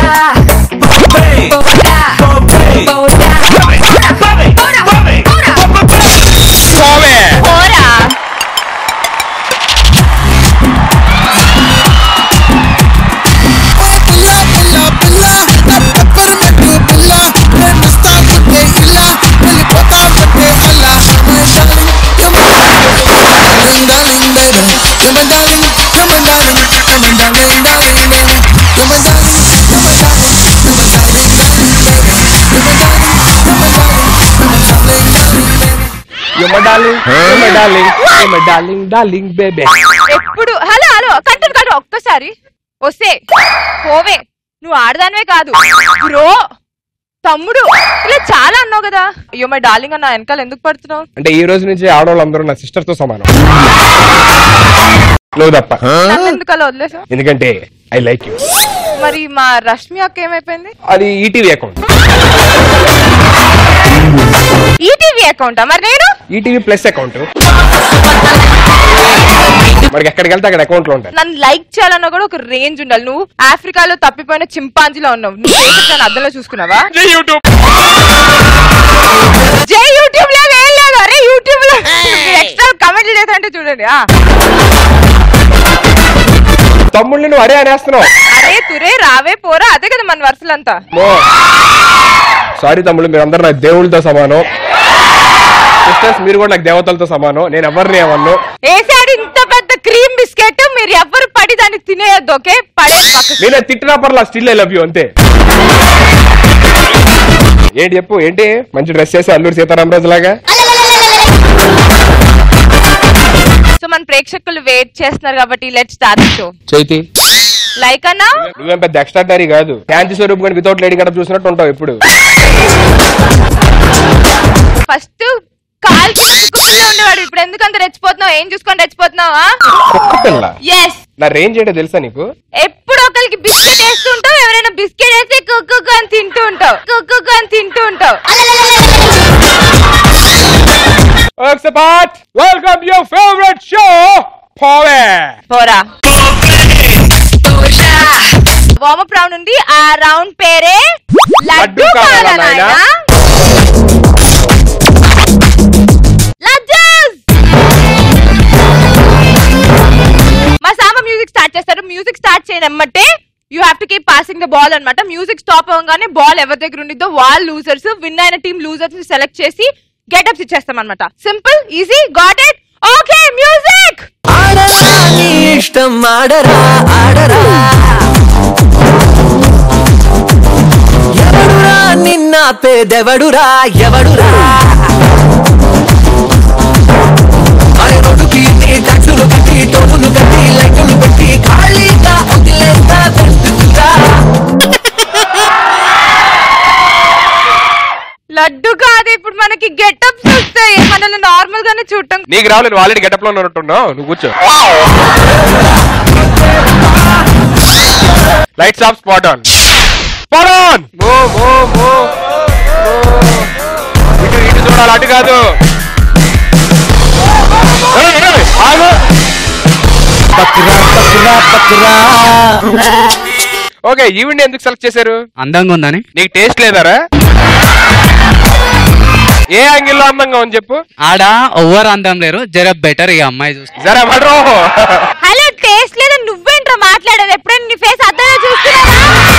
పోవే పోరా పిల్ల పిల్ల పిల్ల నా పెప్పర్ మెట్టు పిల్ల ప్రేమిస్తా ఉంటే ఇలా వెళ్ళిపోతా ఉంటే అలా darling darling baby come on darling come on darling come on darling darling baby come on darling come on darling come on darling darling baby come on darling come on darling come on darling darling baby యమ darling యమ darling యమ darling darling baby ఎప్పుడు hello hello continue continue ఒక్కసారి వస్తే పోవే నువ్వు ఆడదానివే కాదు bro తమ్ముడు ఇలా చాలా అన్నావు కదా అయ్యో మై డార్లింగ్ అన్న వెనకాల ఎందుకు పడుతున్నావు అంటే ఈ రోజు నుంచి ఆడవాళ్ళందరూ నా సిస్టర్ తో సమానం నువ్వు తప్ప నన్ను ఎందుకు అలా వదిలేసా ఎందుకంటే ఐ లైక్ యూ మరి మా రష్మి అక్క ఏమైపోయింది అది ఈటీవీ అకౌంట్ ఈటీవీ అకౌంటా మరి నేను ఈటీవీ ప్లస్ అకౌంట్ మనకి ఎక్కడికి వెళ్తే అక్కడ అకౌంట్ లో ఉంటాయి నన్ను లైక్ చేయాలన్నా కూడా ఒక రేంజ్ ఉండాలి నువ్వు ఆఫ్రికాలో తప్పిపోయిన చింపాంజీలో ఉన్నావు నువ్వు ఫేస్ నన్ను అద్దంలో చూసుకున్నావా యూట్యూబ్ జై యూట్యూబ్ లాగా ఏం లేదు అరే యూట్యూబ్ లో ఎక్స్ట్రా కమెంట్లు చేస్తాంటే చూడండి ఆ. తమ్ముళ్ళని నువ్వు అరే అనేస్తున్నావు అరే తురే రావే పోరా అదే కదా మన వరుసలంతా సారీ తమ్ముళ్ళు మీరు అందరు నాకు దేవుళ్ళతో సమానం సిస్టర్స్ మీరు కూడా నాకు దేవతలతో సమానం నేను ఎవరిని ఏమన్ను వేసాడు ఇంత పెద్ద క్రీమ్ బిస్కెట్ మీరు ఎవ్వరు పడి దాన్ని తినేయద్దు ఓకే పడే పక్కకి. నేను తిట్టినా పర్లా స్టిల్ ఐ లవ్ యూ అంతే ఏంటి చెప్పు ఏంటి మంచి డ్రెస్ చేసి అల్లూరి సీతారామరాజు లాగా సో మన ప్రేక్షకులు వెయిట్ చేస్తున్నారు కాబట్టి లెట్ స్టార్ట్ షో చైతి లైక్ అన్నా నువ్వేం పెద్ద ఎక్స్ట్రాడనరీ కాదు శాంతి స్వరూప్ కానీ వితౌట్ లేడీ గడప చూసినట్టు ఉంటావు ఇప్పుడు ఫస్ట్ కాల్ కుక్కలో ఉండేవాడు ఇప్పుడు ఎందుకు అంత రెచ్చిపోతున్నావు ఏం చూసుకొని రెచ్చిపోతున్నావా కుక్క పిల్ల ఎస్ నా రేంజ్ ఏంటో తెలుసా నీకు ఎప్పుడు ఒకరికి బిస్కెట్ వేస్తుంటావు ఎవరైనా బిస్కెట్ వేస్తే కుక్కు అని తింటూ ఉంటావు కుక్కు అని తింటూ ఉంటావు వెల్కమ్ యువర్ ఫేవరెట్ షో పోవే పోరా వార్మప్ రౌండ్ ఉంది ఆ రౌండ్ పేరే లడ్డు లడ్డు కావాలా కావాలా నాయనా? నాయనా? లడ్డూస్! మా సామ మ్యూజిక్ స్టార్ట్ చేస్తారు మ్యూజిక్ స్టార్ట్ చేయనమ్మంటే you have to keep passing the ball అన్నమాట మ్యూజిక్ స్టాప్ అవ్వగానే బాల్ ఎవరి దగ్గర ఉండిద్దో వాళ్ళు లూజర్స్ విన్ అయిన టీం లూజర్స్ ని సెలెక్ట్ చేసి గెటప్స్ ఇచ్చేస్తాం అనమాట simple easy got it okay music ఆడరా నీ ఇష్టం ఆడరా ఆడరా ఎవడురా నిన్న పేదెవడురా ఎవడురా అరే రోడ్డుకి నీ టచ్చులు కట్టి టోపులు కట్టి లైటులు పెట్టి ఖాళీగా వదిలేస్తా వెతుకుతా లడ్డు కాదు ఇప్పుడు మనకి గెటప్స్ వస్తాయి మనల్ని నార్మల్ గానే చూడటం నీకు రావాలి నువ్వు ఆల్రెడీ గెటప్ లో ఉన్నట్టున్నావు నువ్వు కూర్చో lights off spot on spot on మో మో మో ఇటు ఇటు చూడాలి అటు కాదు ఏయ్, ఏయ్, ఆగు. బక్రా బక్రా బక్రా ఓకే ఈవిడ ఎందుకు సెలెక్ట్ చేశారు అందంగా ఉందని నీకు టేస్ట్ లేదారా ఏ యాంగిల్లో అందంగా ఉంది చెప్పు ఆడ ఓవర్ అందం లేరు జర బెటర్ ఈ అమ్మాయి చూస్తే జరా పడరు హలో టేస్ట్ లేదా నువ్వేంట్రా మాట్లాడేది ఎప్పుడైనా నీ ఫేస్ అద్దంలో చూస్తున్నావా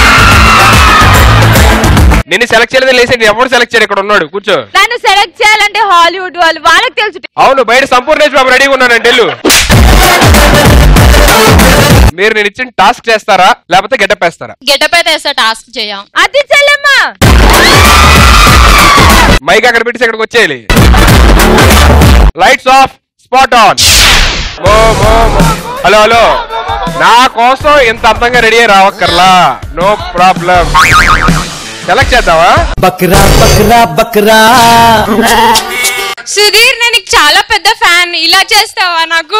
నిన్ను సెలెక్ట్ చేయలేదు లేసి ఎవరు సెలెక్ట్ చేయరు ఇక్కడ ఉన్నాడు కూర్చో నన్ను సెలెక్ట్ చేయాలంటే హాలీవుడ్ వాళ్ళు వాళ్ళకి తెలుసు అవును బయట సంపూర్ణేష్ బాబు రెడీగా ఉన్నానండి వెళ్ళు మీరు నేను ఇచ్చిన టాస్క్ చేస్తారా లేకపోతే గెటప్ వేస్తారా గెటప్ అయితే వేస్తా టాస్క్ చేయం అది చెల్లెమ్మా మైక్ అక్కడ పెట్టి ఇక్కడికి వచ్చేయాలి lights off spot on hello hello నా కోసం ఇంత అందంగా రెడీ అయ్యి రావక్కర్లా నో ప్రాబ్లం సెలెక్ట్ చేద్దామా బక్రా బక్రా బక్రా సుధీర్ నేను నీకు చాలా పెద్ద ఫ్యాన్ ఇలా చేస్తావా నాకు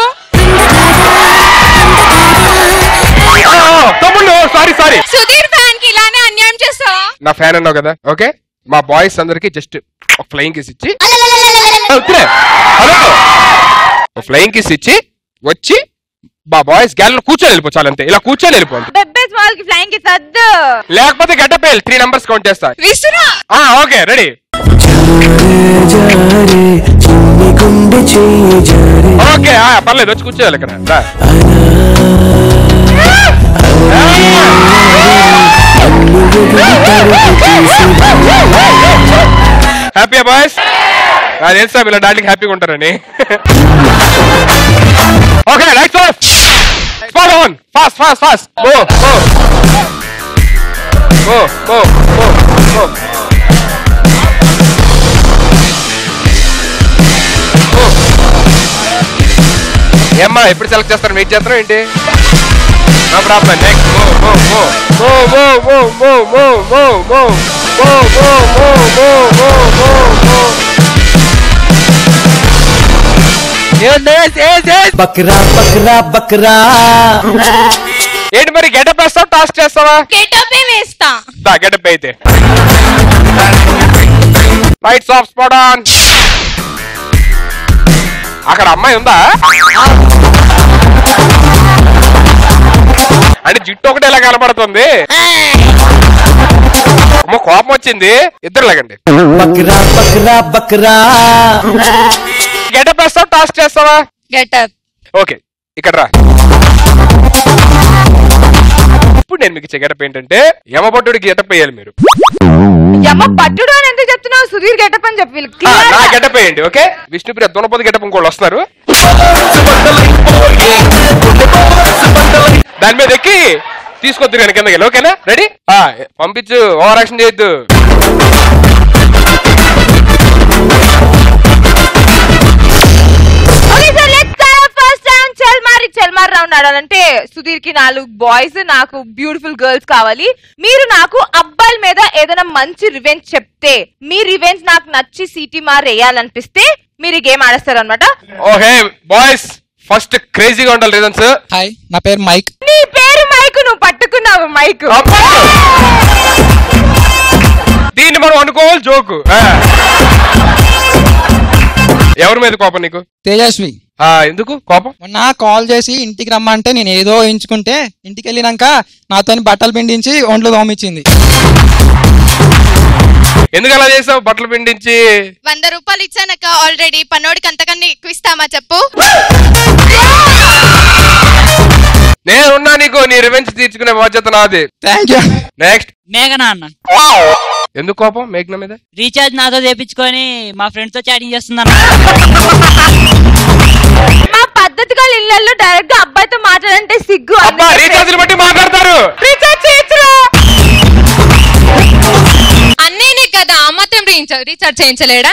ఆ, తమ్ముళ్ళు సారీ సారీ సుధీర్ ఫ్యాన్ కి ఇలానే అన్యాయం చేస్తావా నా ఫ్యాన్ అన్నావు కదా ఓకే మా బాయ్స్ అందరికి జస్ట్ ఒక ఫ్లయింగ్ కిస్ ఇచ్చి వద్దులే. హలో ఫ్లయింగ్ కిస్ ఇచ్చి వచ్చి మా బాయ్స్ గ్యాల్ కూర్చొని వెళ్ళిపో చాలు అంతే ఇలా కూర్చొని వెళ్ళిపోండి బెబ్బేస్ వాళ్ళకి ఫ్లైయింగ్ కిస్ వద్దు లేకపోతే గెటప్ త్రీ నంబర్స్ కౌంట్ చేస్తా విసురా ఆ ఓకే రెడీ జారే చిన్ని గుండె చేయి జారే ఓకే ఆ, పర్లేదు వచ్చి కూర్చోవాలి ఇక్కడ రా. హ్యాపీ బాయ్స్ అది ఏం సార్ ఇలా డార్లింగ్ హ్యాపీగా ఉంటారని okay lights off spot on fast fast fast go go go go go go ఏమ్మా ఎప్పుడు సెలెక్ట్ చేస్తారు వెయిట్ చేస్తారా ఏంటి నో ప్రాబ్లం నెక్స్ట్ మో మో మో మో మో మో మో మో మో మో మో మో మో మో మో మో బక్రా బక్రా బక్రా ఏంటి మరి గెటప్ వేస్తావా టాస్క్ చేస్తావా గెటప్ వేస్తా దా గెటప్ అయితే లైట్స్ ఆఫ్ స్పాట్ ఆన్ అక్కడ అమ్మాయి ఉందా అంటే జిట్టు ఒకటి ఎలా కనపడుతుంది అమ్మ కోపం వచ్చింది ఇద్దరు లేకండి బక్రా బక్రా బక్రా గెటప్ వేస్తావా టాస్క్ చేస్తావా గెటప్ ఓకే ఇక్కడ రా ఇప్పుడు నేను మీకు ఇచ్చే గెటప్ ఏంటంటే యమభట్టుడికి గెటప్ వేయాలి మీరు యమ్మ పట్టుడు అని ఎందుకు చెప్తున్నావు సుధీర్ గెటప్ అని చెప్పి వీళ్ళకి ఆ, clear నా గా. గెటప్ వేయండి ఓకే విష్ణుప్రియ దునపతి గెటప్ ఇంకోళ్ళు వస్తారు దాని మీద ఎక్కి తీసుకొద్దు కానీ కిందకి వెళ్ళి, ఓకేనా రెడీ పంపించు ఓవర్ యాక్షన్ చేయొద్దు okay sir let's start first round చెల్మారి చెల్మార్ రౌండ్ ఆడాలంటే సుధీర్ కి నాలుగు బాయ్స్ నాకు బ్యూటిఫుల్ గర్ల్స్ కావాలి మీరు నాకు అబ్బాయిల మీద ఏదైనా మంచి రివెంజ్ చెప్తే మీ రివెంజ్ నాకు నచ్చి సిటీ మార్ వేయాలనిపిస్తే మీరు ఈ గేమ్ ఆడేస్తారు అనమాట ఓకే బాయ్స్ ఫస్ట్ క్రేజీగా ఉండాలి రీజన్స్ హాయ్ నా పేరు మైక్ నీ పేరు మైక్ నువ్వు పట్టుకున్నావు మైక్ దీన్ని మనం అనుకోవాలి జోకు ఎవరి మీద కోపం నీకు తేజస్వి ఆ, ఎందుకు కోపం మొన్న కాల్ చేసి ఇంటికి రమ్మంటే నేను ఏదో ఎంచుకుంటే ఇంటికి వెళ్ళినాక నాతో బట్టలు పిండించి ఒంట్లో దోమిచ్చింది ఎందుకు అలా చేసావు బట్టలు పిండించి వంద రూపాయలు ఇచ్చానక్క ఆల్రెడీ పన్నోడికి అంతకన్నా ఎక్కువ ఇస్తామా చెప్పు నేనున్నా నీకు నీ రివెంజ్ తీర్చుకునే బాధ్యత నాది థ్యాంక్ యూ నెక్స్ట్ మేఘనా అన్న ఎందుకు కోపం మేఘన మీద రీఛార్జ్ నాతో చేపించుకొని మా ఫ్రెండ్స్ తో చాటింగ్ చేస్తుందన్న మా పద్ధతిగా ఇళ్ళల్లో డైరెక్ట్ గా అబ్బాయితో మాట్లాడంటే సిగ్గు అబ్బా రీఛార్జ్లు బట్టి మాట్లాడతారు రీఛార్జ్ చేయొచ్చురా అన్నయ్యనే కదా ఆ మాత్రం రీఛార్జ్ రీఛార్జ్ చేయించలేడా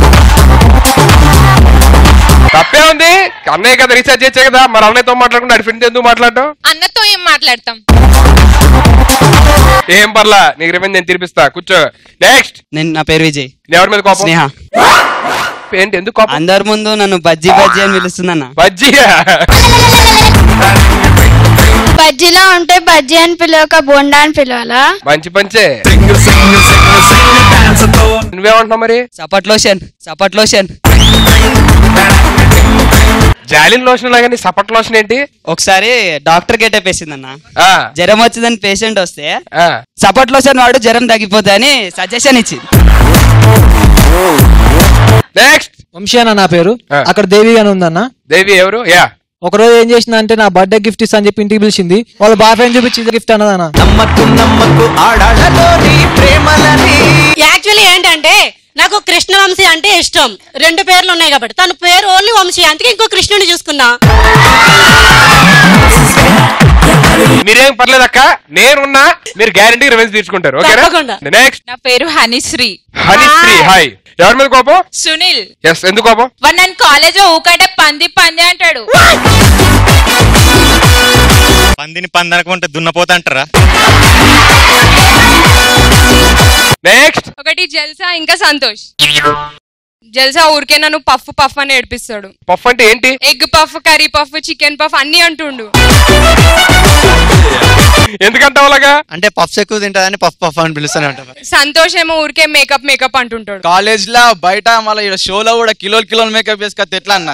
తప్పే ఉంది అన్నయ్య కదా రీఛార్జ్ చేసే కదా మరి అన్నయ్యతో మాట్లాడకుండా అడి ఫ్రెండ్ ఎందుకు మాట్లాడటం అన్నతో ఏం మాట్లాడతాం ఏం పర్లా నీకు రివెంజ్ నేను తినిపిస్తా కూర్చో నెక్స్ట్ నేను నా పేరు విజయ్ ఎవరి మీద కోపం స్నేహ ఏంటి ఎందుకు కోపం అందరి ముందు నన్ను బజ్జీ బజ్జీ అని పిలుస్తుందన్న బజ్జీయా బజ్జీలో ఉంటే బజ్జీ అని పిలవక బోండా అని పిలవాలా మంచి పంచే నువ్వేమంటున్నావు మరి సపట్ లోషన్ సపట్ లోషన్ జాలిన్ లోషన్ లాగానే సపట్ లోషన్ ఏంటి ఒకసారి డాక్టర్ గెటప్ వేసిందన్న ఆ, జ్వరం వచ్చిందని పేషెంట్ వస్తే ఆ. సపట్ లోషన్ వాడు జ్వరం తగ్గిపోతా అని సజెషన్ ఇచ్చింది నెక్స్ట్ వంశీ అన్న నా పేరు ఆ. అక్కడ దేవి అని ఉందన్న దేవి ఎవరు యా ఒకరోజు ఏం చేసింది అంటే నా బర్త్డే గిఫ్ట్ ఇస్తా అని చెప్పి ఇంటికి పిలిచింది వాళ్ళ బాయ్ ఫ్రెండ్ చూపించింది గిఫ్ట్ అన్నదన్న నమ్మకు నమ్మకు ఆడాళ్ళలోని ప్రేమలని యాక్చువల్లీ ఏంటంటే నాకు కృష్ణ వంశీ అంటే ఇష్టం రెండు పేర్లు ఉన్నాయి కాబట్టి తన పేరు ఓన్లీ వంశీ అందుకే ఇంకో కృష్ణుని చూసుకున్నా మీరేం పర్లేదు అక్క నేనున్నా మీరు గ్యారంటీ రివెంజ్ తీర్చుకుంటారు ఓకేనా తప్పకుండా. నెక్స్ట్ నా పేరు హనీశ్రీ హరిశ్రీ హాయ్ ఎవరి మీద కోపం సునీల్ ఎస్ ఎందుకు కోపం వాడు నన్ను కాలేజ్ లో ఊకంటే పంది పంది అంటాడు పందిని పందనకుంటే దున్నపోతా అంటారా నెక్స్ట్ ఒకటి జల్సా ఇంకా సంతోష్ జల్సా ఊరికే నన్ను పఫ్ పఫ్ అని ఏడిపిస్తాడు పఫ్ అంటే ఏంటి egg puff curry puff chicken puff అన్ని అంటుండు ఎందుకంటావు అలాగా అంటే పఫ్స్ ఎక్కువ తింటాదని పఫ్ పఫ్ అని పిలుస్తూనే ఉంటారు సంతోష్ ఏమో ఊరికే మేకప్ మేకప్ అంటుంటాడు కాలేజ్ లో బయట మళ్ళీ షోలో కూడా కిలోలు కిలోలు మేకప్ వేసుకొస్తే ఎట్లా అన్న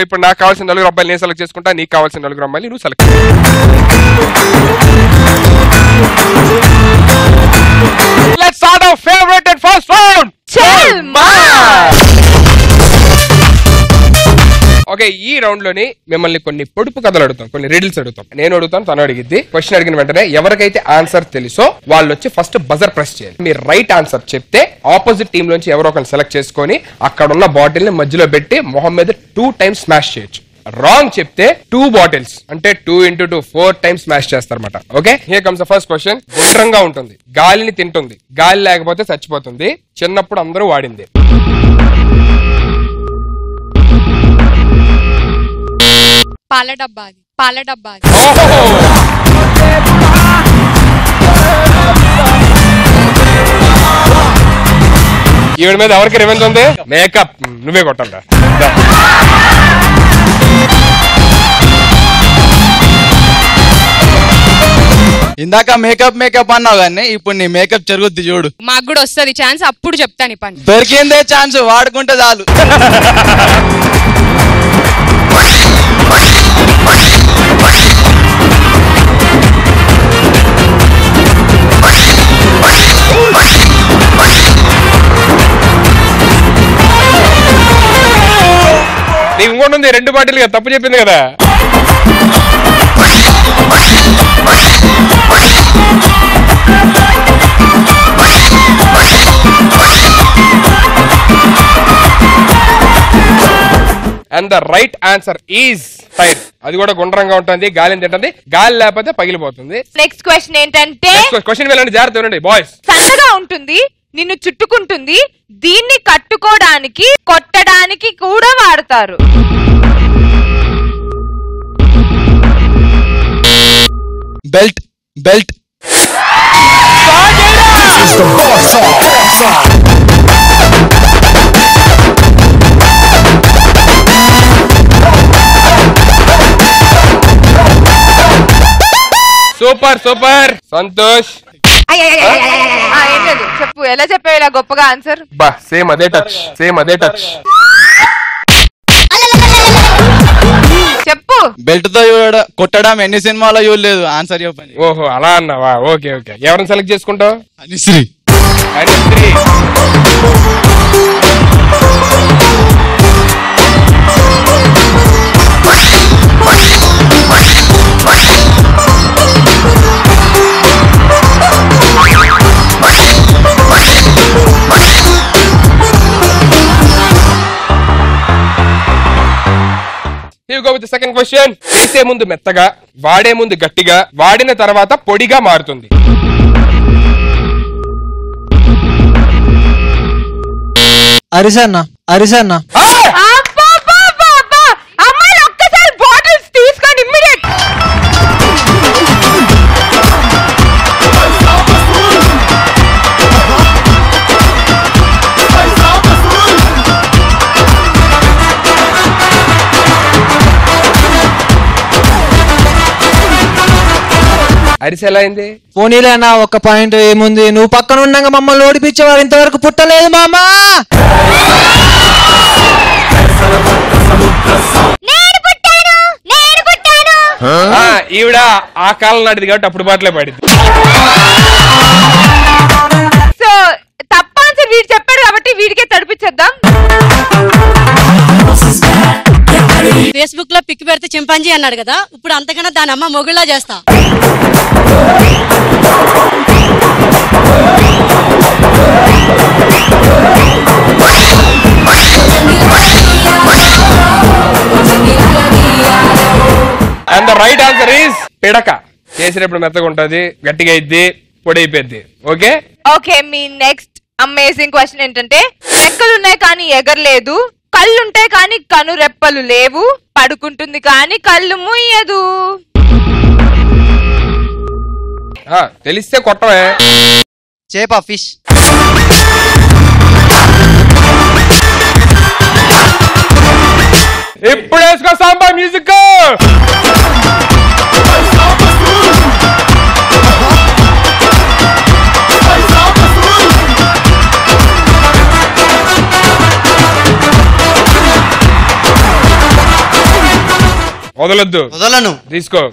ఇప్పుడు నాకు కావాల్సిన నలుగురు అబ్బాయిలు నేను సెలెక్ట్ చేసుకుంటా నీకు కావాల్సిన నలుగురు అమ్మాయిలు నువ్వు select Let's start our favorite and first round. Okay ఈ రౌండ్ లోని మిమ్మల్ని కొన్ని పొడుపు కథలు అడుగుతాం కొన్ని రిడిల్స్ అడుగుతాం నేను అడుగుతాను తను అడిగిద్ది క్వశ్చన్ అడిగిన వెంటనే ఎవరికైతే ఆన్సర్ తెలుసో వాళ్ళు వచ్చి ఫస్ట్ బజర్ ప్రెస్ చేయాలి మీరు రైట్ ఆన్సర్ చెప్తే ఆపోజిట్ టీమ్ నుంచి ఎవరో ఒకరిని సెలెక్ట్ చేసుకొని అక్కడ ఉన్న బాటిల్ ని మధ్యలో పెట్టి మొహం మీద టూ టైమ్స్ స్మాష్ చేయొచ్చు రాంగ్ చెప్తే టూ బాటిల్స్ అంటే two into two four times smash చేస్తారన్నమాట okay here comes first question గుండ్రంగా ఉంటుంది గాలిని తింటుంది గాలి లేకపోతే చచ్చిపోతుంది చిన్నప్పుడు అందరూ వాడింది పాల డబ్బా అది పాల డబ్బా అది ఈవిడ మీద ఎవరికి రివెంజ్ ఉంది మేకప్ నువ్వే కొట్టండి ఇందాక మేకప్ మేకప్ అన్నావు కానీ ఇప్పుడు నీ మేకప్ జరుగుద్ది చూడు మాకు కూడా వస్తుంది ఛాన్స్ అప్పుడు చెప్తాను ఈ పని దొరికిందే ఛాన్స్ వాడుకుంటే చాలు నీకు ఇంకోటి ఉంది రెండు బాటిల్ కదా తప్పు చెప్పింది కదా and the right answer is tyre అది కూడా గుండ్రంగా ఉంటుంది గాలిని తింటుంది గాలి లేకపోతే పగిలిపోతుంది నెక్స్ట్ క్వశ్చన్ ఏంటంటే క్వశ్చన్ వెళ్ళండి జాగ్రత్త వినండి బాయ్స్ సన్నగా ఉంటుంది నిన్ను చుట్టుకుంటుంది దీన్ని కట్టుకోవడానికి కొట్టడానికి కూడా వాడతారు belt belt super super Santosh ఆ, ఏం లేదు చెప్పు ఎలా చెప్పావు ఇలా గొప్పగా ఆన్సర్ బా సేమ్ అదే టచ్ సేమ్ అదే టచ్ చెప్పు బెల్ట్ తో చూడ- కొట్టడం ఎన్ని సినిమాలో చూడలేదు ఆన్సర్ చెప్పండి ఓహో అలా అన్నావా ఓకే ఓకే ఎవరిని సెలెక్ట్ చేసుకుంటావు Anusri Anusri Here we go with the second question. చేసే ముందు మెత్తగా వాడే ముందు గట్టిగా వాడిన తర్వాత పొడిగా మారుతుంది అరిసన్న అరిసన్న అమ్మాయిలు ఒక్కసారి బాటిల్స్ తీసుకోండి ఇమ్మీడియట్ అరిసి ఎలా అయింది పోనీలే అన్న ఒక పాయింట్ ఏముంది నువ్వు పక్కన ఉండగా మమ్మల్ని ఓడిపించేవారు ఇంతవరకు పుట్టలేదు మామా ఆ, ఈవిడ ఆ కాలం నాటిది కాబట్టి అప్పుడు పాటలే పాడింది సో తప్ప ఆన్సర్ వీడు చెప్పాడు కాబట్టి వీడికే తడిపించేద్దాం ఫేస్బుక్ లో పిక్ పెడితే చింపాంజీ అన్నాడు కదా ఇప్పుడు అంతకన్నా దాని అమ్మ మొగుళ్ళ చేస్తా and the right answer is పిడక చేసినప్పుడు మెత్తగా ఉంటది గట్టిగా ఇద్ది పొడి అయిపోద్ది ఓకే ఓకే మీ నెక్స్ట్ అమేజింగ్ క్వశ్చన్ ఏంటంటే రెక్కలు ఉన్నాయి కానీ ఎగరలేదు కళ్ళుంటాయి కానీ కను రెప్పలు లేవు పడుకుంటుంది కానీ కళ్ళు ముయ్యదు ఆ, తెలిస్తే కొట్టమే చేప ఫిష్ ఇప్పుడు వేసుకో సాంబా మ్యూజిక్ వదలొద్దు వదలను తీసుకో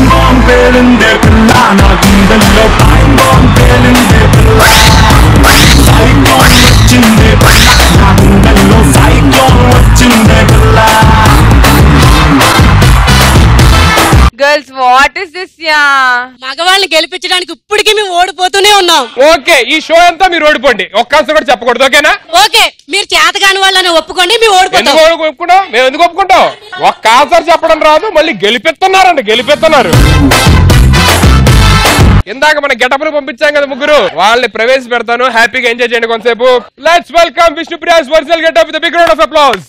గర్ల్స్ వాట్ ఇస్ దిస్ యా మగవాళ్ళని గెలిపించడానికి ఇప్పటికీ మేము ఓడిపోతూనే ఉన్నాం ఓకే ఈ షో అంతా మీరు ఓడిపోండి ఒక్క ఆన్సర్ కూడా చెప్పకూడదు ఓకేనా ఓకే మీరు చేతగాని వాళ్ళని ఒప్పుకోండి మేము ఓడిపోతాం ఎందుకు ఓడి- ఒప్పుకుంటాం మేము ఎందుకు ఒప్పుకుంటాం ఒక్క ఆన్సర్ చెప్పడం రాదు మళ్ళీ గెలిపిస్తున్నారండి గెలిపిస్తున్నారు ఇందాక మన గెటప్లు పంపించాం కదా ముగ్గురు వాళ్ళని ప్రవేశపెడతాను హ్యాపీగా ఎంజాయ్ చేయండి కొంతసేపు let's welcome Vishnu Priya's versatile getup with big round of applause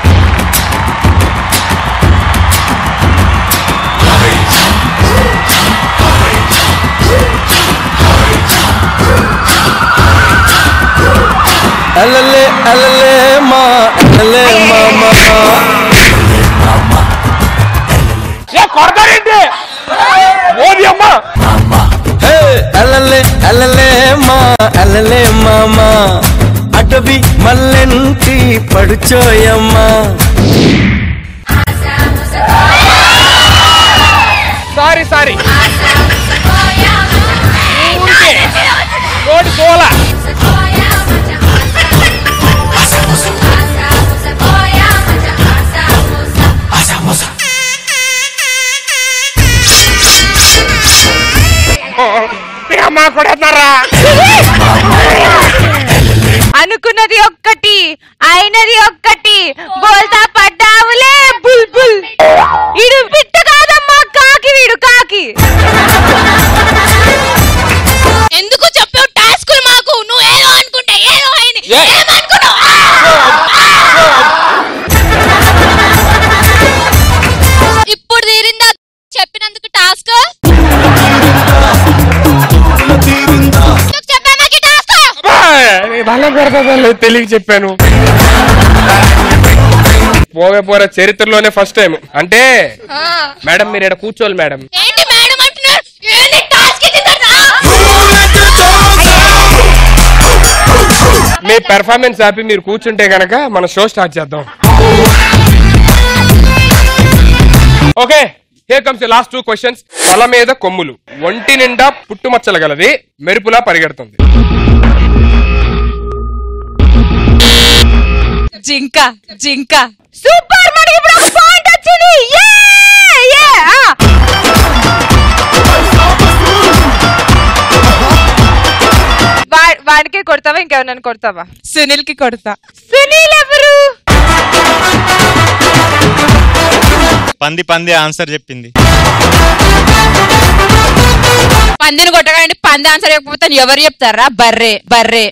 అలలే అలలే మా అలలే మామా ఏ కొడతారేంటి ఓది అమ్మ హే అలలే అలలే మా అలలే మామా అటవి మల్లెంటి పడుచోయమ్మా సారీ సారీ నోటి పోలా అమ్మ కొడతారా అనుకున్నది ఒక్కటి అయినది ఒక్కటి బోల్తా పడ్డావులే బుల్ బుల్ ఇడు పిట్ట కాదమ్మా కాకి వీడు కాకి ఎందుకు చెప్పావు టాస్కులు మాకు నువ్వు ఏదో అనుకుంటే ఏదో అయింది ఏ? ఏమనుకున్నావు ఇప్పుడు తీరిందా చెప్పినందుకు టాస్క్ చెప్పామాకి టాస్క్ వాళ్ళ కొడతా తెలియక చెప్పాను పోవే పోరా చరిత్రలోనే ఫస్ట్ టైం అంటే మేడం మీరు ఇక్కడ కూర్చోవాలి మేడం ఏంటి మేడం అంటున్నారు ఏంటి టాస్క్ ఇది కదా మీ పెర్ఫార్మెన్స్ ఆపి మీరు కూర్చుంటే గనక మన షో స్టార్ట్ చేద్దాం okay here comes last two questions తల మీద కొమ్ములు ఒంటి నిండా పుట్టుమచ్చలు గలది మెరుపులా పరిగెడుతుంది జింక జింక సూపర్ మనకి ఇప్పుడు ఒక పాయింట్ వచ్చింది యే యే ఆ. వా- వాడికే కొడతావా ఇంకెవరినైనా కొడతావా సునీల్ కి కొడతా సునీల్ ఎవరు పంది పంది ఆన్సర్ చెప్పింది పందిని కొట్టగానే పంది ఆన్సర్ చెప్పకపోతే ఎవరు చెప్తారా బర్రే బర్రే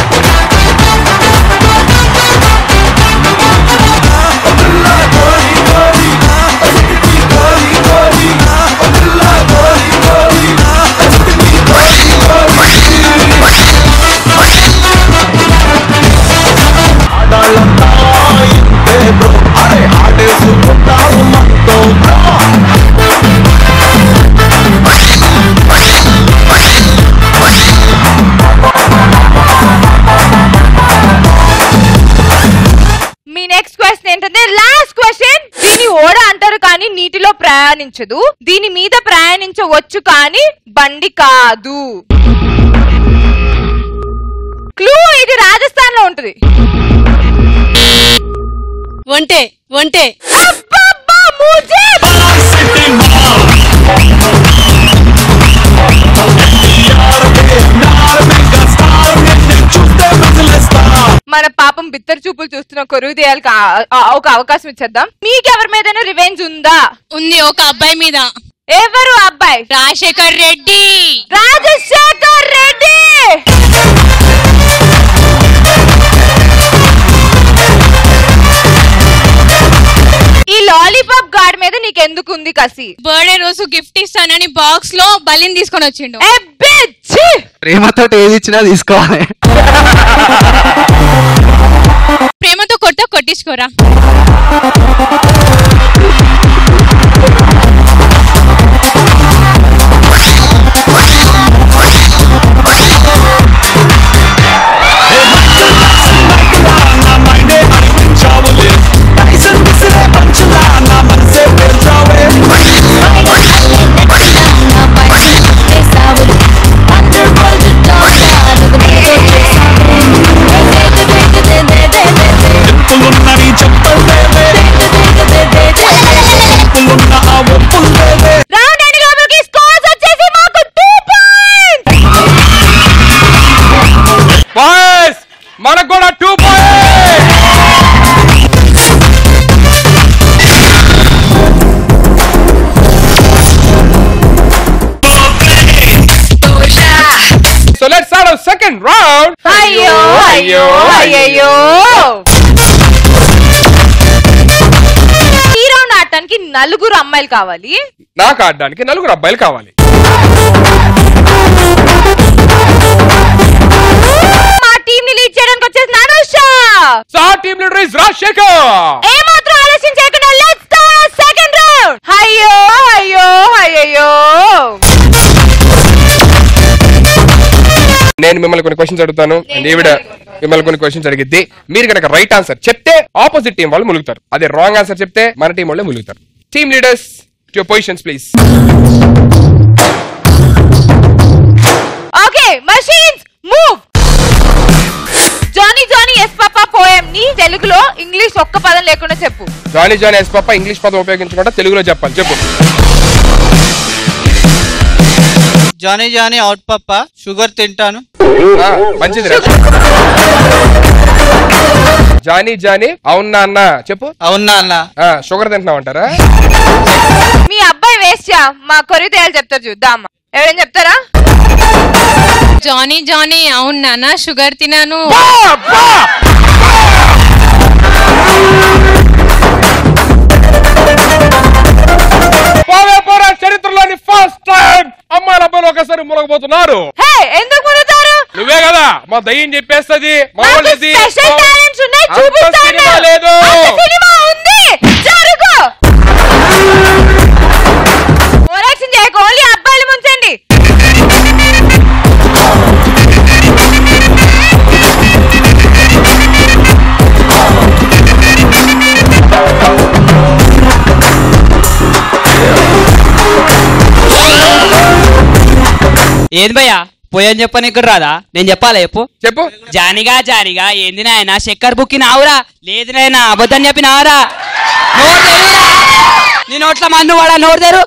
మీ నెక్స్ట్ క్వశ్చన్ ఏంటంటే లాస్ట్ క్వశ్చన్ దీని ఓడ అంటారు కానీ నీటిలో ప్రయాణించదు దీని మీద ప్రయాణించవచ్చు కానీ బండి కాదు క్లూ ఇది రాజస్థాన్ లో ఉంటుంది ఒంటే ఒంటే అబ్బబ్బా, ముజే! మన పాపం బిత్తర చూపులు చూస్తున్న కొరువు తీయాలి ఒక అవకాశం ఇచ్చేద్దాం మీకు ఎవరి మీద రివెంజ్ ఉందా ఉంది ఒక అబ్బాయి మీద ఎవరు ఆ అబ్బాయి రాజశేఖర్ రెడ్డి రాజశేఖర్ రెడ్డి ఈ లాలీపాప్ గార్డ్ మీద నీకు ఎందుకు ఉంది కసి బర్త్డే రోజు గిఫ్ట్ ఇస్తానని బాక్స్ లో బలిని తీసుకొని వచ్చిండు ఎబ్బే, ఛీ! ప్రేమతో ఏది ఇచ్చినా తీసుకోవాలి ప్రేమతో కొట్ట కొట్టించుకోరా Tyson విసిరే పంచులా నా మనసే పేర్చావే మనకు కూడా two point so let's start our second round అయ్యో అయ్యో అయ్యయ్యో ఈ రౌండ్ ఆడటానికి నలుగురు అమ్మాయిలు కావాలి నాకు ఆడడానికి నలుగురు అబ్బాయిలు కావాలి మా టీం ని లీడ్ చేయడానికి వచ్చేసి నానుష so team leader is Rajasekhar ఏ మాత్రం ఆలోచన చేయకుండా లెట్స్ స్టార్ట్ సెకండ్ రౌండ్ అయ్యో అయ్యో అయ్యయ్యో నేను మిమ్మల్ని కొన్ని క్వశ్చన్స్ అడుగుతాను అండ్ ఈవిడ మిమ్మల్ని కొన్ని క్వశ్చన్స్ అడిగిద్ది మీరు కనుక రైట్ ఆన్సర్ చెప్తే ఆపోజిట్ టీం వాళ్ళు ములుగుతారు అదే రాంగ్ ఆన్సర్ చెప్తే మన టీం వాళ్ళే ములుగుతారు team leaders your positions please okay machines move Johnny Johnny yes papa poem ని తెలుగులో ఇంగ్లీష్ ఒక్క పదం లేకుండా చెప్పు Johnny Johnny yes papa English పదం ఉపయోగించకుండా తెలుగులో చెప్పాలి చెప్పు జానీ జానీ అవుట్ పప్ప షుగర్ తింటాను ఆ, మంచిది రా. జానీ జానీ అవునా అన్న చెప్పు అవునా అన్న షుగర్ తింటున్నావు అంటారా మీ అబ్బాయి వేస్ట్ మా కొరితేయాలు చెప్తారు చూద్దాం ఎవరైనా చెప్తారా జానీ జానీ అవును నాన్న షుగర్ తినాను పోవే పోరా చరిత్రలోని ఫస్ట్ టైం అమ్మాయిల అబ్బాయిలు ఒకసారి మునగబోతున్నారు హే ఎందుకు మునుగుతారు నువ్వే కదా మా దయ్యం చెప్పేస్తది మా వాళ్ళది స్పెషల్ టాలెంట్స్ ఉన్నాయి అంత చూపిస్తాను సినిమా లేదు. అంత సినిమా ఉంది జరుగు ఓరాక్షన్ చేయక ఓన్లీ అబ్బాయిలు ముంచండి ఏది భయ్యా పోయని చెప్పని ఇక్కడ రాదా నేను చెప్పాలా చెప్పు చెప్పు జానిగా జానిగా ఏంది నాయన చక్కెర బుక్కి నావురా లేదు నాయన అబద్ధం చెప్పినావురా నోరు తెరువురా. నీ నోట్ల మన్ను వాడా నోరు తెరు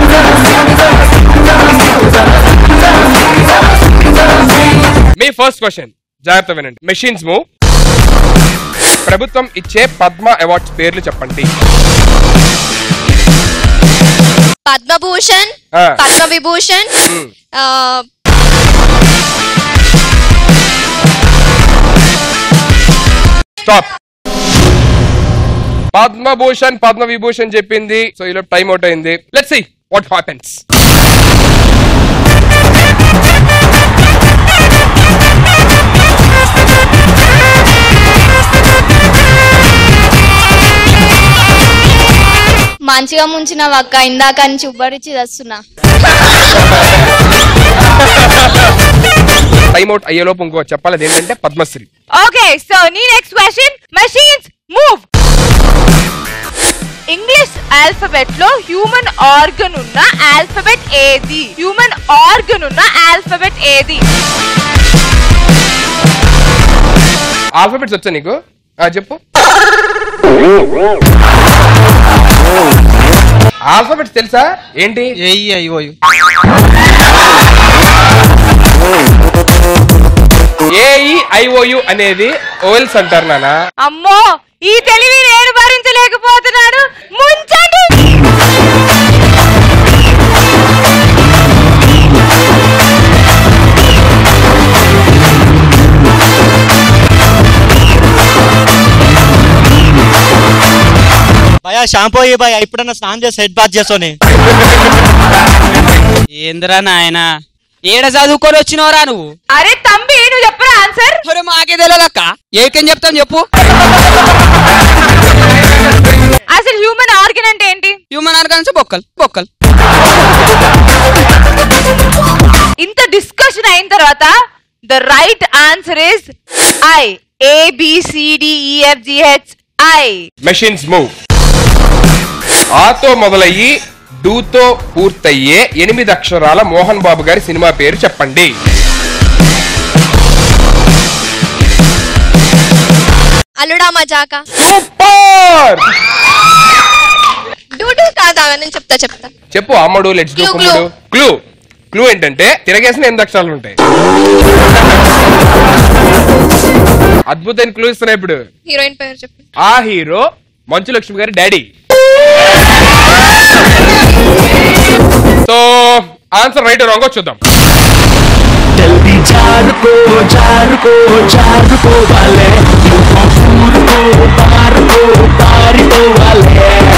మీ ఫస్ట్ క్వశ్చన్ జాగ్రత్త వినండి మెషిన్స్ మూవ్ ప్రభుత్వం ఇచ్చే పద్మ అవార్డ్స్ పేర్లు చెప్పండి పద్మభూషణ్ ఆ. పద్మవిభూషణ్ Hmm. ఆ, స్టాప్ పద్మభూషణ్ పద్మ విభూషణ్ చెప్పింది సో ఇలా టైం అవుట్ అయింది లెట్స్ సి వాట్ హ్యాపెన్స్ మంచిగా ముంచిన అక్క ఇందాక నుంచి ఉబ్బరిచి వస్తున్నా టైం అవుట్ అయ్యేలోపు ఇంకో చెప్పాలి ఏంటంటే పద్మశ్రీ ఓకే సో నీ next question machines move English alphabet లో హ్యూమన్ ఆర్గన్ ఉన్న ఆల్ఫబెట్ ఏది హ్యూమన్ ఆర్గన్ ఉన్న ఆల్ఫబెట్ ఏది ఆల్ఫాబెట్స్ వచ్చా నీకు ఆ, చెప్పు ఆల్ఫాబెట్స్ తెలుసా ఏంటి ఏఈ ఐఓయు ఏఈ ఐఓయు అనేది ఓవెల్స్ అంటారు నానా అమ్మో ఈ తెలివి నేను భరించలేకపోతున్నాను ముంచండి భయ షాంపూ అయ్యి భయ ఇప్పుడన్నా స్నానం చేసి హెడ్ బాత్ చేసోని ఏందిరా నాయన ఏడ చదువుకొని వచ్చినవరా నువ్వు అరే తంబి నువ్వు చెప్పరా ఆన్సర్ మరి మాకే తెలియదక్క ఏకేం చెప్తాం చెప్పు అసలు హ్యూమన్ ఆర్గన్ అంటే ఏంటి హ్యూమన్ ఆర్గాన్స్ బొక్కలు బొక్కలు ఇంత డిస్కషన్ అయిన తర్వాత the right answer is I A B C D E F G H I machines move ఆతో మొదలయ్యి డూతో పూర్తయ్యే ఎనిమిది అక్షరాల మోహన్ బాబు గారి సినిమా పేరు చెప్పండి అల్లుడా మజాక సూపర్ డూడు కాదా నేను చెప్తా చెప్తా చెప్పు అమ్మడు లెట్స్ డూ Clue, కుమ్ముడు క్లూ క్లూ ఏంటంటే తిరగేసిన ఎనిమిది అక్షరాలు ఉంటాయి అద్భుతమైన క్లూ ఇస్తున్నా ఇప్పుడు హీరోయిన్ పేరు చెప్పు ఆ హీరో మంచు లక్ష్మి గారి డాడీ సో ఆన్సర్ రైట్ రాంగో చూద్దాం जल्दी जारुको जारुको जारुको वाले ऊरुको पारुको पारिको वाले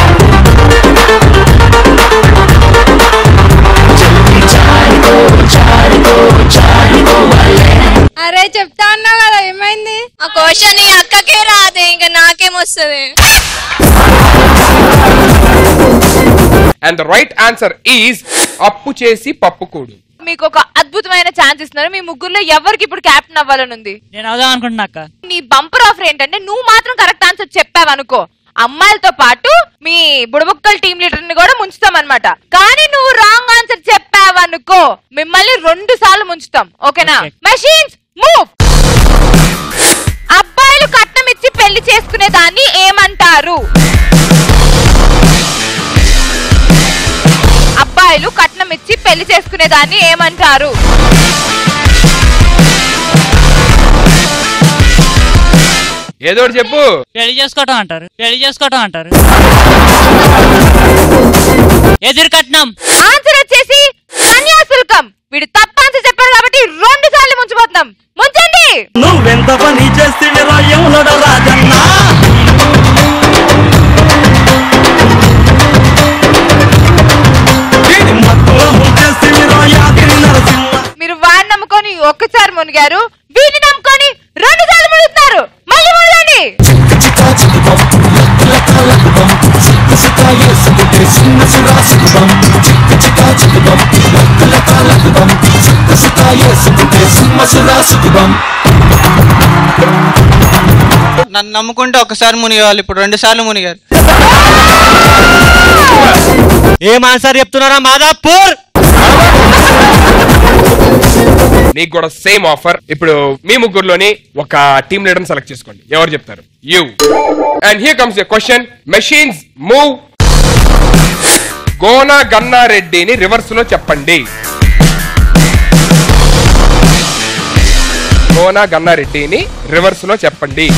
जल्दी जारुको जारुको जारुको वाले అరే చెప్తా అన్నావు కదా ఏమైంది ఆ క్వశ్చన్ ఈ అక్కకే రాదే ఇంకా నాకేమొస్తుంది and the right answer is అప్పు చేసి పప్పుకూడు మీకు ఒక అద్భుతమైన ఛాన్స్ ఇస్తున్నారు మీ ముగ్గురులో ఎవరికి ఇప్పుడు క్యాప్టెన్ అవ్వాలని ఉంది నేను అవుదాం అనుకుంటున్నా అక్క నీ బంపర్ ఆఫర్ ఏంటంటే నువ్వు మాత్రం కరెక్ట్ ఆన్సర్ చెప్పావు అనుకో అమ్మాయిలతో పాటు మీ బుడబుక్కల టీం లీడర్ ని కూడా ముంచుతాం అనమాట కానీ నువ్వు రాంగ్ ఆన్సర్ చెప్పావు అనుకో మిమ్మల్ని రెండు సార్లు ముంచుతాం ఓకేనా మెషిన్స్ మూవ్ అబ్బాయిలు కట్నం ఇచ్చి పెళ్లి చేసుకునే దాన్ని ఏమంటారు అబ్బాయిలు కట్నం ఇచ్చి పెళ్లి చేసుకునే దాన్ని ఏమంటారు ఏదో ఒకటి చెప్పు పెళ్లి చేసుకోవటం అంటారు పెళ్లి చేసుకోవటం అంటారు ఎదురు కట్నం ఆన్సర్ వచ్చేసి కన్యాశుల్కం వీడు తప్ప ఆన్సర్ చెప్పాడు కాబట్టి రెండు సార్లు ముంచిపోతున్నాం ముంచండి నువ్వెంత పని చేస్తే రాయములడ రాజన్న మీరు వాడిని నమ్ముకొని ఒక్కసారి మునిగారు వీటిని నమ్ముకొని రెండు సార్లు మునుగుతున్నారు మళ్ళీ మునగండి నన్ను నమ్ముకుంటే ఒకసారి మునిగేవాళ్ళు ఇప్పుడు రెండు సార్లు మునిగారు ఏం ఆన్సర్ చెప్తున్నారా మాదాపూర్ నీకు కూడా సేమ్ ఆఫర్ ఇప్పుడు మీ ముగ్గురులోని ఒక టీమ్ లీడర్ సెలెక్ట్ చేసుకోండి ఎవరు చెప్తారు you and here comes a question machines move Gona గన్నారెడ్డిని రివర్స్ లో చెప్పండి గోనా గన్నారెడ్డిని రివర్స్ లో చెప్పండి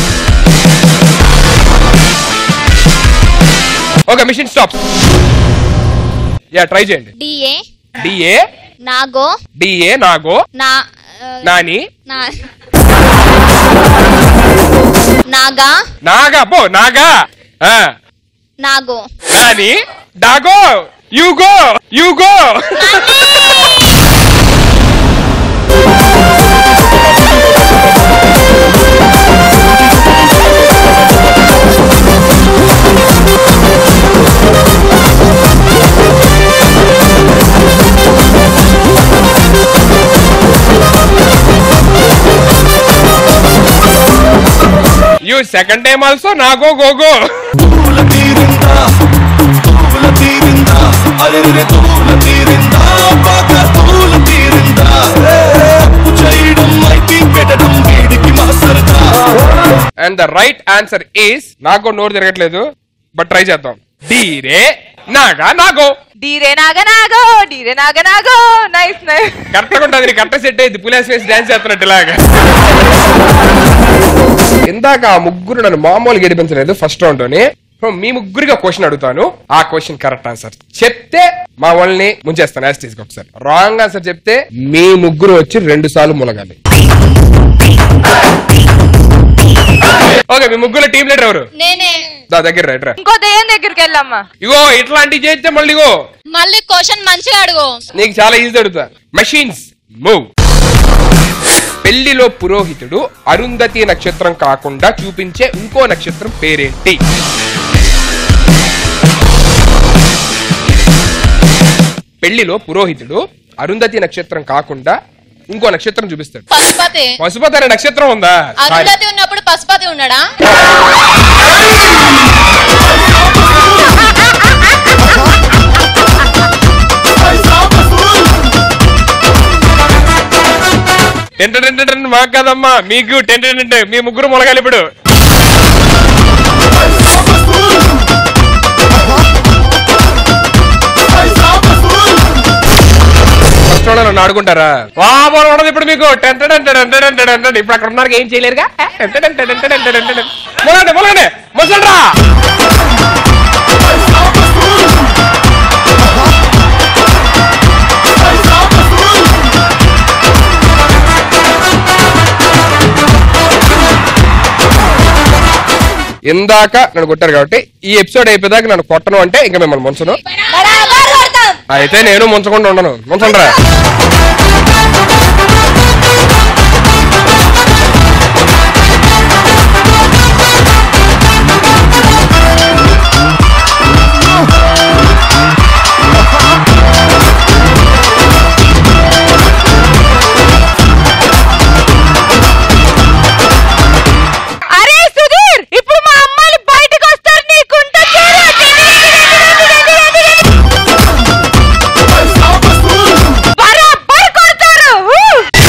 ఓకే మిషన్ స్టాప్ యా ట్రై చేయండి డిఏ డిఏ నాగో డిఏ నాగో నా నాని నా నాగా నాగా పో నాగా ఆ, నాగో నాని డాగో యు గో యు గో యు సెకండ్ టైం ఆల్సో నాగో గోగో and the right answer is నాగో నోరు తిరగట్లేదు బట్ ట్రై చేద్దాం డీరే నాగా నాగో డీరే నాగ నాగో డీరే నాగ నాగో నైస్ నైస్ కరెక్ట్గా ఉంటుంది కరెక్ట్ సెట్ అయింది పులేస్ వేసి డాన్స్ చేస్తున్నట్టు ఇలాగా ఇందాక ఆ ముగ్గురు నన్ను మామూలుగా గెలిపించలేదు ఫస్ట్ రౌండ్ లోని సో మీ ముగ్గురిగా క్వశ్చన్ అడుగుతాను ఆ క్వశ్చన్ కరెక్ట్ ఆన్సర్ చెప్తే మా వాళ్ళని ముంచేస్తాను యాజ్ తీసుకు ఒకసారి రాంగ్ ఆన్సర్ చెప్తే మీ ముగ్గురు వచ్చి రెండు సార్లు ములగాలి ఓకే మీ ముగ్గురు టీం లీడర్ ఎవరు నేనే దా దగ్గర రైట్ రా ఇంకో దయ్యం దగ్గరికి వెళ్ళమ్మా ఇగో ఇట్లాంటివి చేస్తే మళ్ళీ ఇగో మళ్ళీ క్వశ్చన్ మంచిగా అడుగు నీకు చాలా ఈజీ అడుగుతా మెషిన్స్ మూవ్ పెళ్లిలో పురోహితుడు అరుంధతి నక్షత్రం కాకుండా చూపించే ఇంకో నక్షత్రం పేరేంటి పెళ్లిలో పురోహితుడు అరుంధతి నక్షత్రం కాకుండా ఇంకో నక్షత్రం చూపిస్తాడు పశుపతి పశుపతి అనే నక్షత్రం ఉందా Sorry. అరుంధతి ఉన్నప్పుడు పశుపతి ఉన్నాడా టెంట టెంట టెంట మాకు కదమ్మా మీకు టెంట టెంట మీ ముగ్గురు మొలగాలి ఇప్పుడు ఫస్ట్ చూడండి నన్ను ఆడుకుంటారా వా బోర్ ఉండదు ఇప్పుడు మీకు ten ten ten ten ten ten ten. ఇప్పుడు అక్కడ ఉన్నారు ఏం చేయలేరుగా ten ten ten ten ten ten ten. మొదలండి మొదలండి ముసల్రా ఇందాక నన్ను కొట్టారు కాబట్టి ఈ ఎపిసోడ్ అయిపోయేదాకా నన్ను కొట్టను అంటే ఇంకా మిమ్మల్ని ముంచను అయితే నేను ముంచకుండా ఉండను ముంచండి రా అరే సుధీర్ ఇప్పుడు మా అమ్మాయిలు బయటకు వస్తారు నీకుంట బరాబర్ కొడతారు ఊ!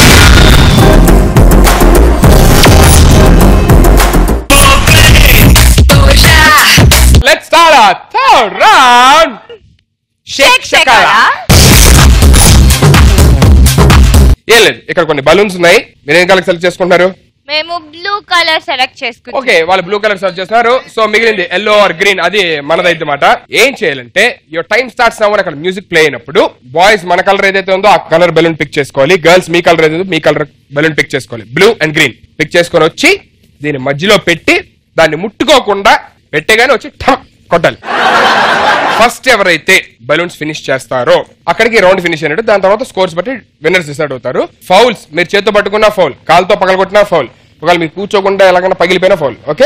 Let's start third round shake షకారా ఏం లేదు ఇక్కడ కొన్ని బలూన్స్ ఉన్నాయి మీరు ఏం కలర్ సెలెక్ట్ చేసుకుంటున్నారు మేము బ్లూ కలర్ సెలెక్ట్ చేసుకుంటాం ఓకే వాళ్ళు బ్లూ కలర్ సెలెక్ట్ చేస్తున్నారు సో మిగిలింది ఎల్లో ఆర్ గ్రీన్ అది మనదైతే మాట ఏం చేయాలంటే యువర్ టైం స్టార్ట్స్ అవ్వని అక్కడ మ్యూజిక్ ప్లే అయినప్పుడు బాయ్స్ మన కలర్ ఏదైతే ఉందో ఆ కలర్ బెలూన్ పిక్ చేసుకోవాలి గర్ల్స్ మీ కలర్ ఏదైతే ఉందో మీ కలర్ బెలూన్ పిక్ చేసుకోవాలి బ్లూ అండ్ గ్రీన్ పిక్ చేసుకొని వచ్చి దీని మధ్యలో పెట్టి దాన్ని ముట్టుకోకుండా పెట్టేగానే వచ్చి ఠమ్ కొట్టాలి ఫస్ట్ ఎవరైతే బలూన్స్ ఫినిష్ చేస్తారో అక్కడికి రౌండ్ ఫినిష్ అయినట్టు దాని తర్వాత స్కోర్స్ బట్టి విన్నర్స్ డిసైడ్ అవుతారు ఫౌల్స్ మీరు చేతితో పట్టుకున్న ఫౌల్ కాలుతో పగలగొట్టినా ఫౌల్ ఒకవేళ మీరు కూర్చోకుండా ఎలాగైనా పగిలిపోయినా ఫౌల్ ఓకే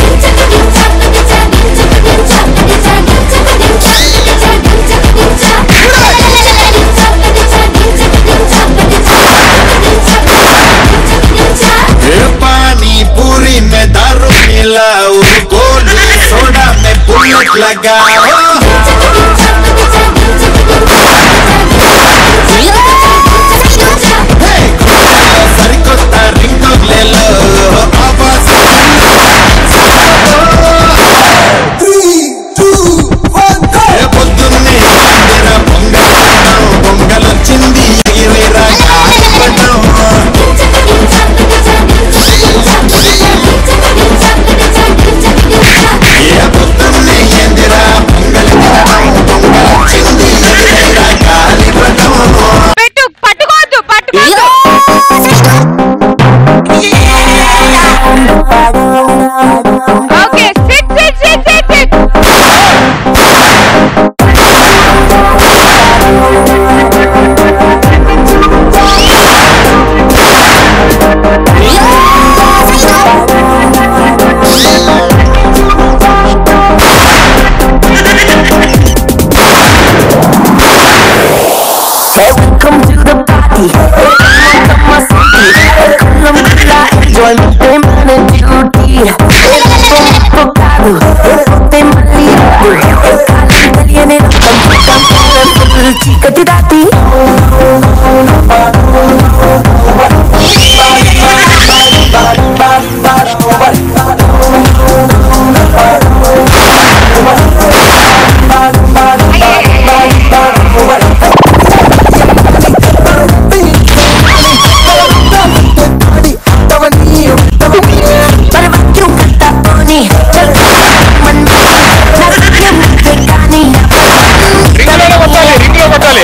पानी पूरी में दारू मिलाओ गोली सोडा में बुलेट लगाओ సరికొత్త రింగు లేలో ఆవాజ్ ఏ పొద్దున్నే ఇందిర పొంగల్ పొంగలొచ్చింది ఎగిరేరా గాలిపటం. ఏ పొద్దున్నే ఇందిర పొంగల్ పొంగలొచ్చింది ఎగిరేరా గాలిపటం. పెట్టు పట్టుకోవద్దు పట్టుకోవద్దు okay sit sit sit sit sit Hey, welcome to the party. Welcome my city. Kulam kula enjoyment de man duty. Tocado, te maliado. Kalam తెలియని రకం రకం colourful చీకటి దాటి రింగ్లోనే కొట్టాలి రింగ్లో కొట్టాలి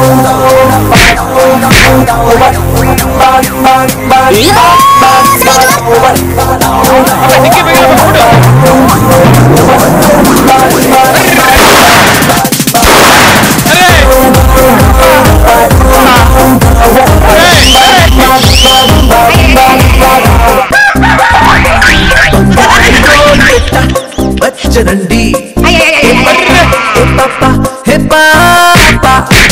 వచ్చనండి హే పాప హే పాప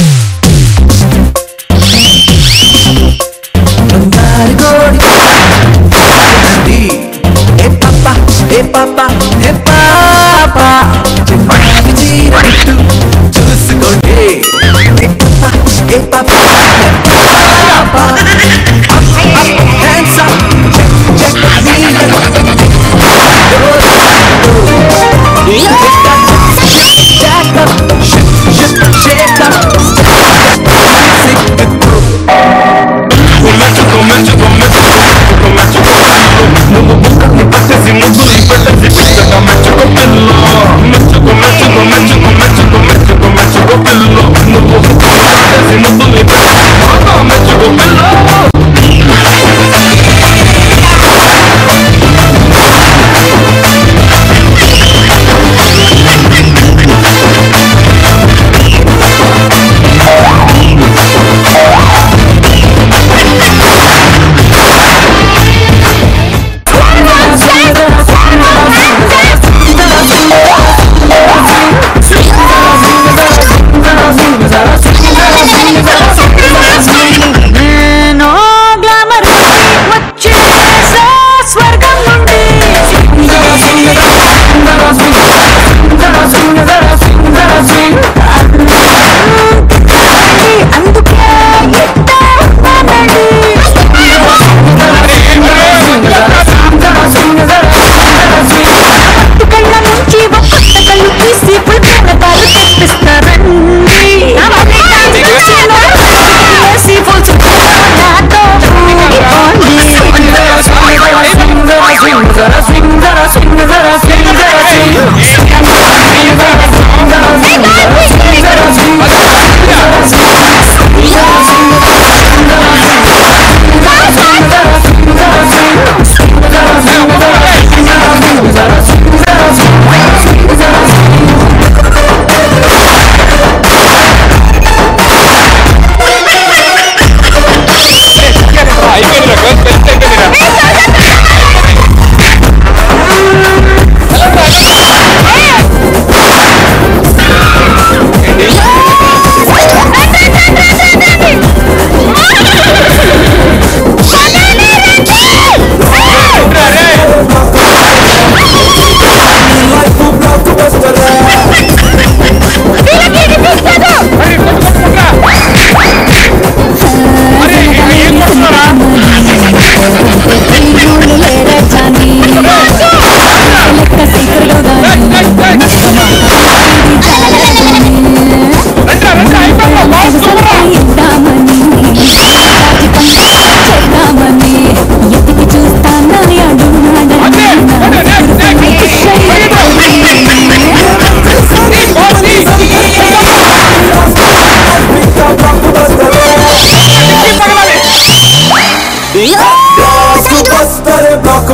బంగారు కోడి వచ్చనండి హే పాప హే పాప హే పాప చిన్నారి చీర కట్టు చూసుకోండి హే పాప హే పాప హే పాప Hands up, check, check, Jack up, shake, shake, shake up. Music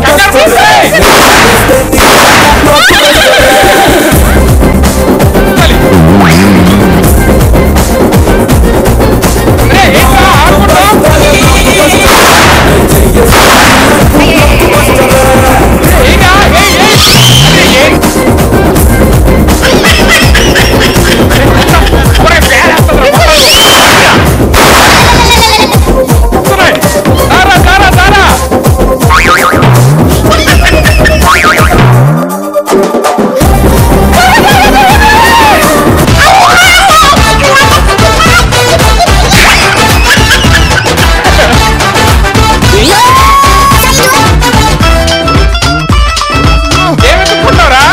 ఏమెత్తుకుంటున్నావురా?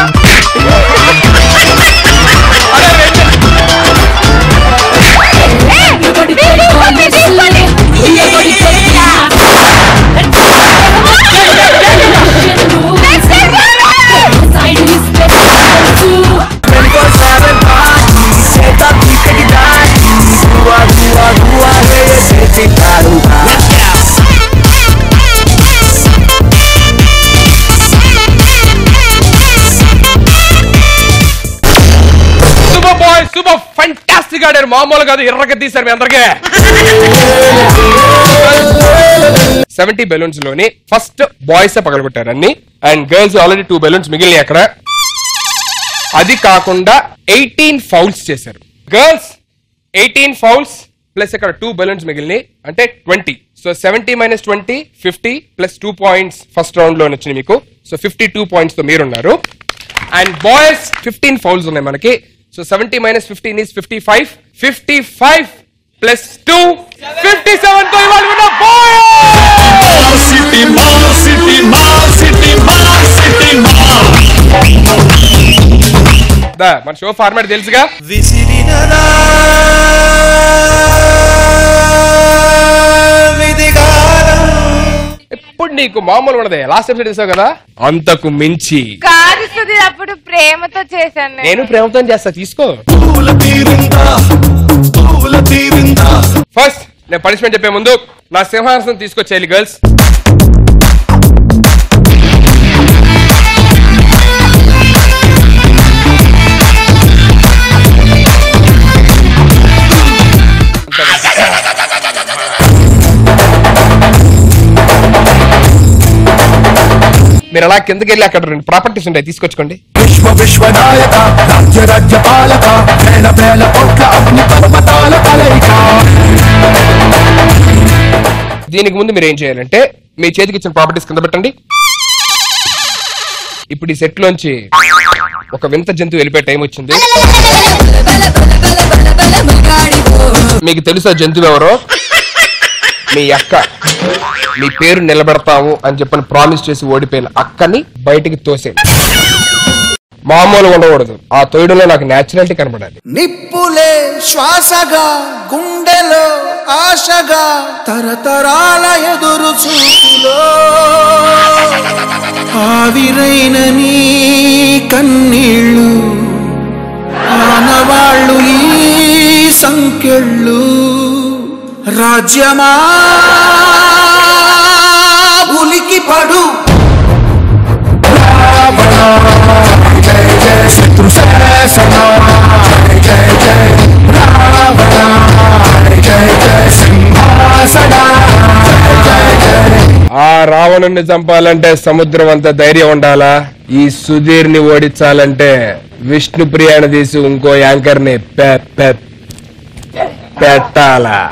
సూపర్ బాయ్ సూపర్ ఫంటాస్టిక్ ఆడారు మామూలు కాదు ఎర్రగా తీశారు మీ అందరికీ సెవెంటీ బెలూన్స్ లోని ఫస్ట్ బాయ్స్ పగలగొట్టారు అన్ని and girls already two balloons మిగిలినాయి అక్కడ అది కాకుండా ఎయిటీన్ ఫౌల్స్ చేశారు గర్ల్స్ ఎయిటీన్ ఫౌల్స్ ప్లస్ ఇక్కడ టూ బెలూన్స్ మిగిలినాయి అంటే twenty so seventy minus twenty fifty plus two points first round లో వచ్చినాయి మీకు సో ఫిఫ్టీ టూ పాయింట్స్ తో మీరున్నారు అండ్ బాయ్స్ ఫిఫ్టీన్ ఫౌల్స్ ఉన్నాయి మనకి so seventy minus fifteen is fifty five fifty five plus two fifty seven తో ఇవాళ ఉన్న సిటీ మా సిటీ మా సిటీ మా సిటీ మా దా, మన షో ఫార్మాట్ తెలుసుగా విసిరినదా విధిగాలం ఇప్పుడు నీకు మామూలు ఉండదు లాస్ట్ ఎపిసోడ్ చూసావు కదా అంతకు మించి కాదు సుధీర్ అప్పుడు ప్రేమతో చేశాను నేను. నేను ప్రేమతో చేస్తా తీసుకో ఫస్ట్ నేను పనిష్మెంట్ చెప్పే ముందు నా సింహాసనం తీసుకొచ్చేయాలి గర్ల్స్ మీరు అలా కిందకి వెళ్ళి అక్కడ రెండు ప్రాపర్టీస్ ఉంటాయి తీసుకొచ్చుకోండి విశ్వ విశ్వనాయక రాజ్య రాజ్య పాలక వేల వేల కోట్ల అగ్ని పర్వతాల కలయిక దీనికి ముందు మీరు ఏం చేయాలంటే మీ చేతికి ఇచ్చిన ప్రాపర్టీస్ కింద పెట్టండి ఇప్పుడు ఈ సెట్ లోంచి ఒక వింత జంతువు వెళ్ళిపోయే టైం వచ్చింది మీకు తెలుసా జంతువు ఎవరో మీ అక్క మీ పేరు నిలబెడతాము అని చెప్పని ప్రామిస్ చేసి ఓడిపోయిన అక్కని బయటికి తోసే మామూలుగా ఉండకూడదు ఆ తోయడంలో నాకు నేచురాలిటీ కనబడాలి నిప్పులే శ్వాసగా గుండెలో ఆశగా తరతరాల ఎదురు చూపులో ఆవిరైన నీ కన్నీళ్ళు ఆనవాళ్ళు ఈ సంకెళ్ళు రాజ్యమా ఉలికి పడు జయ జయ శత్రు శాసన జయ జయ రావణ జయ జయ సింహాసన జయ జయ ఆ రావణుని చంపాలంటే సముద్రం అంత ధైర్యం ఉండాలా ఈ సుధీర్ ని ఓడించాలంటే విష్ణు ప్రియాని తీసి ఇంకో యాంకర్ ని పె- పె- పెట్టాలా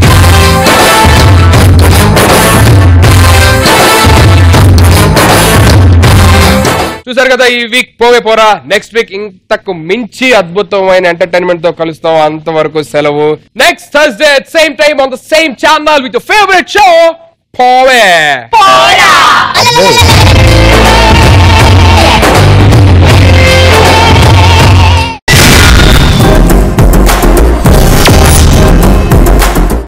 చూసారు కదా ఈ వీక్ పోవే పోరా నెక్స్ట్ వీక్ ఇంతకు మించి అద్భుతమైన ఎంటర్టైన్మెంట్ తో కలుస్తాం అంతవరకు సెలవు next Thursday same time on the same channel with favourite show పోవే పోరా